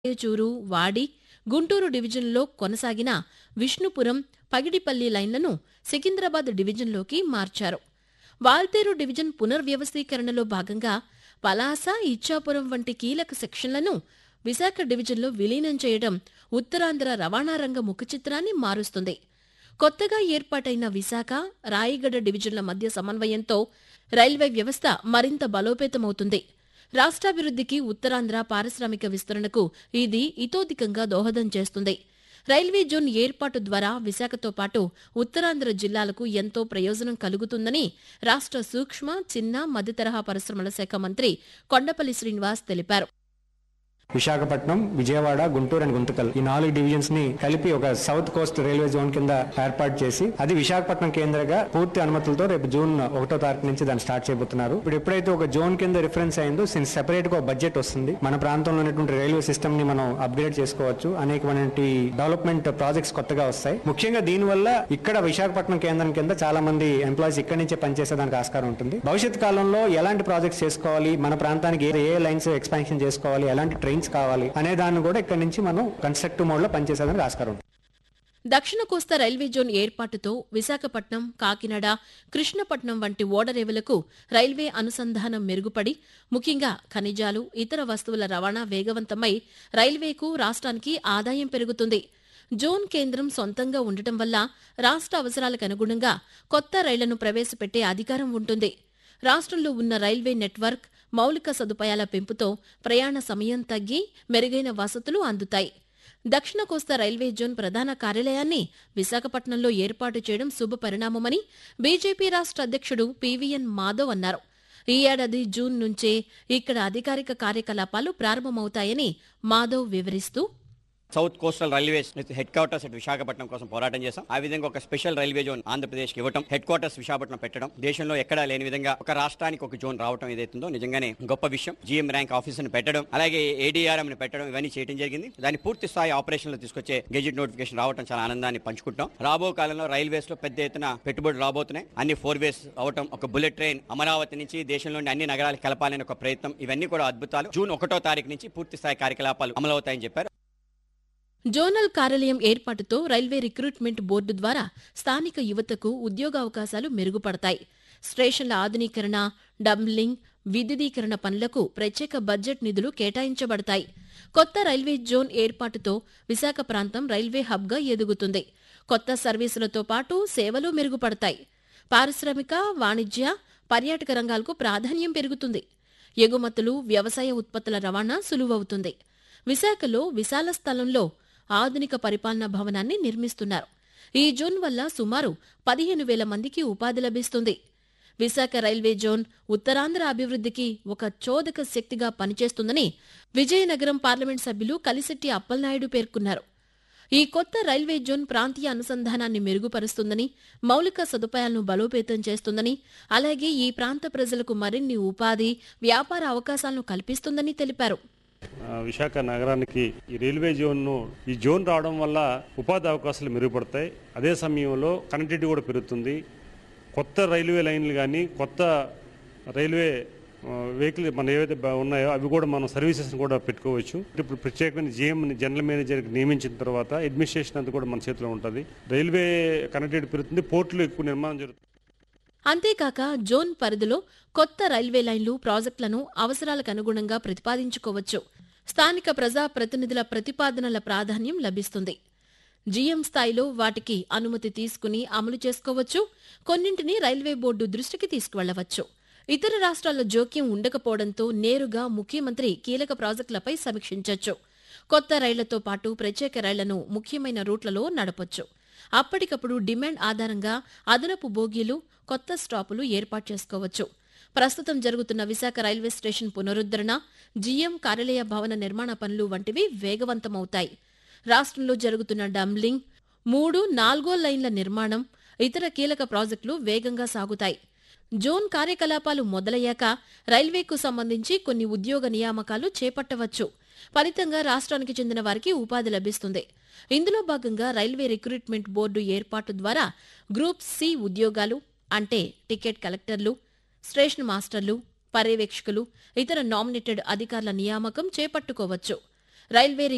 రాయచూరు వాడి గుంటూరు డివిజన్లో కొనసాగిన విష్ణుపురం పగిడిపల్లి లైన్లను సికింద్రాబాద్ డివిజన్లోకి మార్చారు వాల్తేరు డివిజన్ పునర్వ్యవస్థీకరణలో భాగంగా పలాస ఇచ్చాపురం వంటి కీలక సెక్షన్లను విశాఖ డివిజన్లో విలీనం చేయడం ఉత్తరాంధ్ర రవాణా రంగ ముఖచిత్రాన్ని మారుస్తుంది కొత్తగా ఏర్పాటైన విశాఖ రాయగడ డివిజన్ల మధ్య సమన్వయంతో రైల్వే వ్యవస్థ మరింత బలోపేతమవుతుంది రాష్ట్రాభివృద్ధికి ఉత్తరాంధ్ర పారిశ్రామిక విస్తరణకు ఇది ఇతోధికంగా దోహదం చేస్తుంది రైల్వే జోన్ ఏర్పాటు ద్వారా విశాఖతో పాటు ఉత్తరాంధ్ర జిల్లాలకు ఎంతో ప్రయోజనం కలుగుతుందని రాష్ట్ర సూక్ష్మ చిన్న మధ్యతరహా పరిశ్రమల శాఖ మంత్రి కొండపల్లి శ్రీనివాస్ తెలిపారు విశాఖపట్నం విజయవాడ గుంటూరు అండ్ గుంతకల్ ఈ నాలుగు డివిజన్స్ ని కలిపి ఒక సౌత్ కోస్ట్ రైల్వే జోన్ కింద ఏర్పాటు చేసి అది విశాఖపట్నం కేంద్రంగా పూర్తి అనుమతులతో రేపు జూన్ ఒకటో తారీఖు నుంచి దాన్ని స్టార్ట్ చేయబోతున్నారు ఇప్పుడు ఎప్పుడైతే ఒక జోన్ కింద రిఫరెన్స్ అయిందో సిన్స్ సెపరేట్ గా బడ్జెట్ వస్తుంది మన ప్రాంతంలో ఉన్నటువంటి రైల్వే సిస్టమ్ ని మనం అప్గ్రేడ్ చేసుకోవచ్చు అనేకమైన డెవలప్మెంట్ ప్రాజెక్ట్స్ కొత్తగా వస్తాయి ముఖ్యంగా దీనివల్ల ఇక్కడ విశాఖపట్నం కేంద్రం కింద చాలా మంది ఎంప్లాయీస్ ఇక్కడి నుంచే పనిచేసేదానికి ఆస్కారం ఉంటుంది భవిష్యత్ కాలంలో ఎలాంటి ప్రాజెక్ట్స్ చేసుకోవాలి మన ప్రాంతానికి ఏ ఏ లైన్స్ ఎక్స్పాన్షన్ చేసుకోవాలి ఎలాంటి ట్రైన్స్ కావాలి అనే దాన్ని కూడా ఇక్కడ నుంచి మనం కన్స్ట్రక్టివ్ మోడ్ లో పనిచేసేదానికి ఆస్కారం ఉంటుంది దక్షిణ కోస్తా రైల్వే జోన్ ఏర్పాటుతో విశాఖపట్నం కాకినాడ కృష్ణపట్నం వంటి ఓడరేవులకు రైల్వే అనుసంధానం మెరుగుపడి ముఖ్యంగా ఖనిజాలు ఇతర వస్తువుల రవాణా వేగవంతమై రైల్వేకు రాష్ట్రానికి ఆదాయం పెరుగుతుంది జోన్ కేంద్రం సొంతంగా ఉండటం వల్ల రాష్ట్ర అవసరాలకు అనుగుణంగా కొత్త రైళ్లను ప్రవేశపెట్టే అధికారం ఉంటుంది రాష్ట్రంలో ఉన్న రైల్వే నెట్వర్క్ మౌలిక సదుపాయాల పెంపుతో ప్రయాణ సమయం తగ్గి మెరుగైన వసతులు అందుతాయి దక్షిణ కోస్తా రైల్వే జోన్ ప్రధాన కార్యాలయాన్ని విశాఖపట్నంలో ఏర్పాటు చేయడం శుభ పరిణామమని బీజేపీ రాష్ట్ర అధ్యక్షుడు పీవీఎన్ మాధవ్ అన్నారు ఈ ఏడాది జూన్ నుంచే ఇక్కడ అధికారిక కార్యకలాపాలు ప్రారంభమవుతాయని మాధవ్ వివరిస్తూ south coastal railways head quarters at Visakhapatnam కోసం పోరాటం చేశాం ఆ విధంగా ఒక స్పెషల్ రైల్వే జోన్ ఆంధ్రప్రదేశ్ కి ఇవ్వడం హెడ్ క్వార్టర్స్ విశాఖపట్నం పెట్టడం దేశంలో ఎక్కడా లేని విధంగా ఒక రాష్ట్రానికి ఒక జోన్ రావడం ఏదైతుందో నిజంగానే గొప్ప విషయం జీఎం ర్యాంక్ ఆఫీసర్ ని పెట్టడం అలాగే ఏడీఆర్ఎం ని పెట్టడం ఇవన్నీ చేయడం జరిగింది దాని పూర్తి స్థాయి ఆపరేషన్ లో తీసుకొచ్చే గెజిట్ నోటిఫికేషన్ రావడం చాలా ఆనందాన్ని పంచుకుంటాం రాబో కాలంలో రైల్వేస్ లో పెద్ద ఎత్తున పెట్టుబడులు రాబోతున్నాయి అన్ని ఫోర్ వేస్ అవటం ఒక బుల్లెట్ ట్రైన్ అమరావతి నుంచి దేశంలోని అన్ని నగరాలకు కలపాలని ఒక ప్రయత్నం ఇవన్నీ కూడా అద్భుతాలు జూన్ ఒకటో తారీఖు నుంచి పూర్తి స్థాయి కార్యకలాపాలు అమలవుతాయని చెప్పారు జోనల్ కార్యాలయం ఏర్పాటుతో రైల్వే రిక్రూట్మెంట్ బోర్డు ద్వారా స్థానిక యువతకు ఉద్యోగావకాశాలు మెరుగుపడతాయి స్టేషన్ల ఆధునీకరణ డంబ్లింగ్ విద్యుదీకరణ పనులకు ప్రత్యేక బడ్జెట్ నిధులు కేటాయించబడతాయి కొత్త రైల్వే జోన్ ఏర్పాటుతో విశాఖ ప్రాంతం రైల్వే హబ్గా ఎదుగుతుంది కొత్త సర్వీసులతో పాటు సేవలు మెరుగుపడతాయి పారిశ్రామిక వాణిజ్య పర్యాటక రంగాలకు ప్రాధాన్యం పెరుగుతుంది ఎగుమతులు వ్యవసాయ ఉత్పత్తుల రవాణా సులువవుతుంది విశాఖలో విశాల స్థలంలో ఆధునిక పరిపాలనా భవనాన్ని నిర్మిస్తున్నారు ఈ జోన్ వల్ల సుమారు పదిహేను వేల మందికి ఉపాధి లభిస్తుంది విశాఖ రైల్వే జోన్ ఉత్తరాంధ్ర అభివృద్ధికి ఒక చోదక శక్తిగా పనిచేస్తుందని విజయనగరం పార్లమెంట్ సభ్యులు కలిశెట్టి అప్పలనాయుడు పేర్కొన్నారు ఈ కొత్త రైల్వే జోన్ ప్రాంతీయ అనుసంధానాన్ని మెరుగుపరుస్తుందని మౌలిక సదుపాయాలను బలోపేతం చేస్తుందని అలాగే ఈ ప్రాంత ప్రజలకు మరిన్ని ఉపాధి వ్యాపార అవకాశాలను కల్పిస్తుందని తెలిపారు ఆ, విశాఖ నగరానికి ఈ రైల్వే జోన్ ఈ జోన్ రావడం వల్ల ఉపాధి అవకాశాలు మెరుగుపడతాయి అదే సమయంలో కనెక్టివిటీ కూడా పెరుగుతుంది కొత్త రైల్వే లైన్లు కానీ కొత్త రైల్వే వెహికల్ మన ఏవైతే బా- ఉన్నాయో అవి కూడా మనం సర్వీసెస్ కూడా పెట్టుకోవచ్చు ఇప్పుడు ప్రత్యేకమైన జీఎం జనరల్ మేనేజర్కి నియమించిన తర్వాత అడ్మినిస్ట్రేషన్ అంతా కూడా మన చేతిలో ఉంటుంది రైల్వే కనెక్టివిటీ పెరుగుతుంది పోర్టులు ఎక్కువ నిర్మాణం జరుగుతుంది అంతేకాక జోన్ పరిధిలో కొత్త రైల్వే లైన్లు ప్రాజెక్టులను అవసరాలకు అనుగుణంగా ప్రతిపాదించుకోవచ్చు స్థానిక ప్రజా ప్రతినిధుల ప్రతిపాదనల ప్రాధాన్యం లభిస్తుంది జీఎం స్థాయిలో వాటికి అనుమతి తీసుకుని అమలు చేసుకోవచ్చు కొన్నింటిని రైల్వే బోర్డు దృష్టికి తీసుకువెళ్లవచ్చు ఇతర రాష్ట్రాల జోక్యం ఉండకపోవడంతో నేరుగా ముఖ్యమంత్రి కీలక ప్రాజెక్టులపై సమీక్షించొచ్చు కొత్త రైళ్లతో పాటు ప్రత్యేక రైళ్లను ముఖ్యమైన రూట్లలో నడపొచ్చు అప్పటికప్పుడు డిమాండ్ ఆధారంగా అదనపు బోగీలు కొత్త స్టాపులు ఏర్పాటు చేసుకోవచ్చు ప్రస్తుతం జరుగుతున్న విశాఖ రైల్వే స్టేషన్ పునరుద్ధరణ జీఎం కార్యాలయ భవన నిర్మాణ పనులు వంటివి వేగవంతమవుతాయి రాష్ట్రంలో జరుగుతున్న డంబ్లింగ్ మూడు నాలుగో లైన్ల నిర్మాణం ఇతర కీలక ప్రాజెక్టులు వేగంగా సాగుతాయి జోన్ కార్యకలాపాలు మొదలయ్యాక రైల్వేకు సంబంధించి కొన్ని ఉద్యోగ నియామకాలు చేపట్టవచ్చు ఫలితంగా రాష్ట్రానికి చెందిన వారికి ఉపాధి లభిస్తుంది ఇందులో భాగంగా రైల్వే రిక్రూట్మెంట్ బోర్డు ఏర్పాటు ద్వారా గ్రూప్ సి ఉద్యోగాలు అంటే టికెట్ కలెక్టర్లు స్టేషన్ మాస్టర్లు పర్యవేక్షకులు ఇతర నామినేటెడ్ అధికారుల నియామకం చేపట్టుకోవచ్చు రైల్వే